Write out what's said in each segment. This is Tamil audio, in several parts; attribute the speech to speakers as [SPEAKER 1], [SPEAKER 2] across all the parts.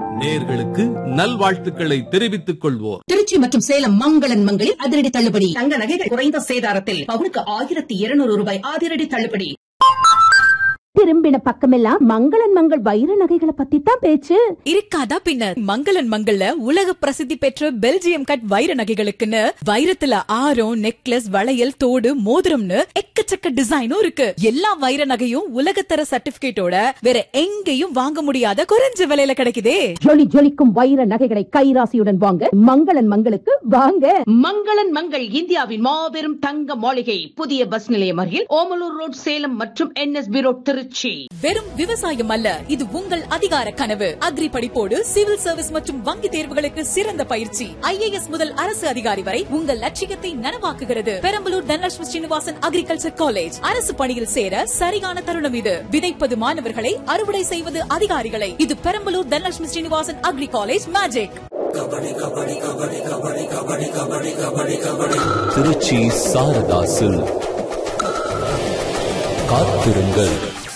[SPEAKER 1] நேர்களுக்கு நல்வாழ்த்துக்களை தெரிவித்துக் கொள்வோர்
[SPEAKER 2] திருச்சி மற்றும் சேலம் மங்களன் மங்களில் அதிரடி தள்ளுபடி
[SPEAKER 3] தங்க நகைகள் குறைந்த சேதாரத்தில் பவுனுக்கு ஆயிரத்தி இருநூறு ரூபாய் அதிரடி தள்ளுபடி
[SPEAKER 4] திரும்பின பக்கமெல்லாம் மங்களன் மங்கள் வைர நகைகளை பத்தி தான் பேச்சு
[SPEAKER 5] இருக்காதா பின்ன மங்களன் மங்கள்ல உலக பிரசித்தி பெற்ற பெல்ஜியம் கட் வைர நகைகளுக்குன்னு வைரத்துல ஆரம் நெக்லஸ் வளையல் தோடு மோதிரம்னு எக்கச்சக்க டிசைனும் இருக்கு எல்லா வைர நகையும் உலகத்தர சர்டிபிகேட்டோட வேற எங்கேயும் வாங்க முடியாத குறைஞ்ச விலையில கிடைக்குதே
[SPEAKER 4] ஜொலி ஜொலிக்கும் வைர நகைகளை கைராசியுடன் வாங்க மங்களன் மங்களுக்கு வாங்க
[SPEAKER 3] மங்களன் மங்கள் இந்தியாவின் மாபெரும் தங்க மாளிகை புதிய பஸ் நிலையம் அருகில் ஓமலூர் ரோட் சேலம் மற்றும் என்எஸ்பி ரோட் திருச்சி
[SPEAKER 5] வெறும் விவசாயம் அல்ல இது உங்கள் அதிகார கனவு அக்ரி படிப்போடு சிவில் சர்வீஸ் மற்றும் வங்கி தேர்வுகளுக்கு சிறந்த பயிற்சி ஐஏஎஸ் முதல் அரசு அதிகாரி வரை உங்கள் லட்சியத்தை நனவாக்குகிறது பெரம்பலூர் தனலட்சுமி ஸ்ரீனிவாசன் அக்ரிகல்ச்சர் காலேஜ் அரசு பணியில் சேர சரியான தருணம் இது விதைப்பது மாணவர்களை அறுவடை செய்வது அதிகாரிகளை இது Perambalur Dhanalakshmi Srinivasan agri college magic
[SPEAKER 6] Tiruchi Saratha silk காத்திருங்கள்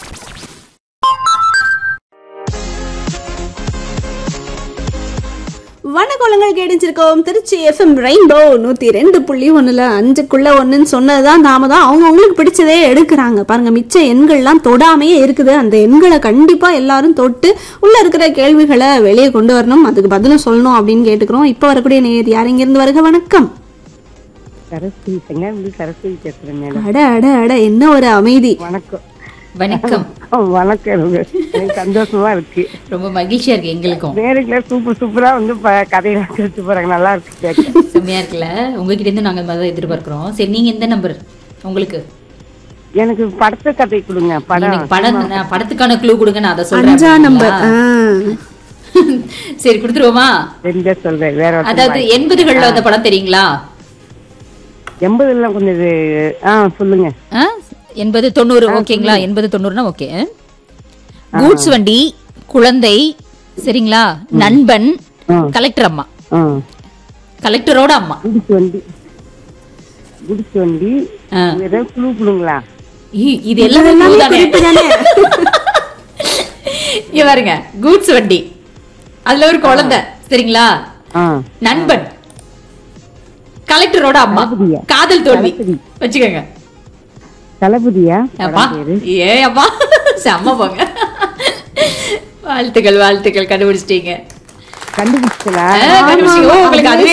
[SPEAKER 7] வணக்கங்கள் கேடிச்சிருக்கோம் திருச்சி எஃப்எம் ரெயின்போ நூத்தி ரெண்டு புள்ளி ஒண்ணுல அஞ்சுக்குள்ள ஒண்ணுன்னு சொன்னதுதான் நாம தான் அவங்க அவங்களுக்கு பிடிச்சதே எடுக்கிறாங்க பாருங்க மிச்ச எண்கள்லாம் தொடாமையே இருக்குது அந்த எண்களை கண்டிப்பா எல்லாரும் தொட்டு உள்ள இருக்கிற கேள்விகளை வெளியே கொண்டு வரணும் அதுக்கு பதிலும் சொல்லணும் அப்படின்னு கேட்டுக்கிறோம் இப்ப வரக்கூடிய நேர் யார் இங்க இருந்து வருக வணக்கம்
[SPEAKER 8] சரஸ்வதி செங்காமி சரஸ்வதி பேசுறேன் மேடம்
[SPEAKER 7] அட அட அட என்ன ஒரு அமைதி
[SPEAKER 8] வணக்கம்
[SPEAKER 9] வணக்கம்
[SPEAKER 8] வணக்கம் எனக்கு சந்தோஷமா இருக்கு
[SPEAKER 9] ரொம்ப மகிழ்ச்சியா இருக்கு எங்களுக்கும்
[SPEAKER 8] நேருக்குள்ள சூப்பர் சூப்பரா வந்து ப- கதையெல்லாம் கேட்டு போறாங்க நல்லா இருக்கு கேட்க
[SPEAKER 9] செம்மையா இருக்குல்ல உங்ககிட்ட இருந்து நாங்க அதை எதிர்பார்க்கிறோம் சரி நீங்க எந்த நம்பர் உங்களுக்கு
[SPEAKER 8] எனக்கு படத்தை கதை கொடுங்க படம்
[SPEAKER 9] எனக்கு படம் நான் படத்துக்கான க்ளூ கொடுங்க நான் அதை சொல்றேன்
[SPEAKER 7] அஞ்சா நம்பர்
[SPEAKER 9] அப்படிங்களா? சரி கொடுத்துருவோமா
[SPEAKER 8] தெரிஞ்ச சொல்றேன் வேற ஒருத்தர்
[SPEAKER 9] அதாவது எண்பதுகள்ல வந்த படம் தெரியுங்களா
[SPEAKER 8] எண்பதுல கொஞ்சம் இது ஆ சொல்லுங்க
[SPEAKER 9] ஆ? எண்பது தொண்ணூறு ஓகேங்களா எண்பது தொண்ணூறுனா ஓகே கூட்ஸ் வண்டி குழந்தை சரிங்களா நண்பன் கலெக்டர் அம்மா
[SPEAKER 8] ஆ
[SPEAKER 9] கலெக்டரோட அம்மா
[SPEAKER 8] குடிச்சு வண்டி குடிச்சு வண்டி
[SPEAKER 9] ஆ.
[SPEAKER 8] ஏதாவது குழு கொடுங்களா
[SPEAKER 9] ஈ, இது எல்லாமே clue தானே? இங்க பாருங்க கூட்ஸ் வண்டி அதுல ஒரு குழந்தை சரிங்களா
[SPEAKER 8] ஆ
[SPEAKER 9] நண்பன் கலெக்டரோட அம்மா
[SPEAKER 8] தளபதியா?
[SPEAKER 9] காதல் தோல்வி
[SPEAKER 8] தளபதி.
[SPEAKER 9] வச்சுக்கோங்க
[SPEAKER 8] தளபதியா
[SPEAKER 9] அப்பா
[SPEAKER 8] படம் பேரு
[SPEAKER 9] ஏ அப்பா செம்ம போங்க வாழ்த்துக்கள் வாழ்த்துக்கள் கண்டுபிடிச்சிட்டீங்க
[SPEAKER 8] கண்டுபிடிச்சலா
[SPEAKER 9] ஆ, கண்டுபிடிச்சிங்க. ஓ, உங்களுக்கு அதுவே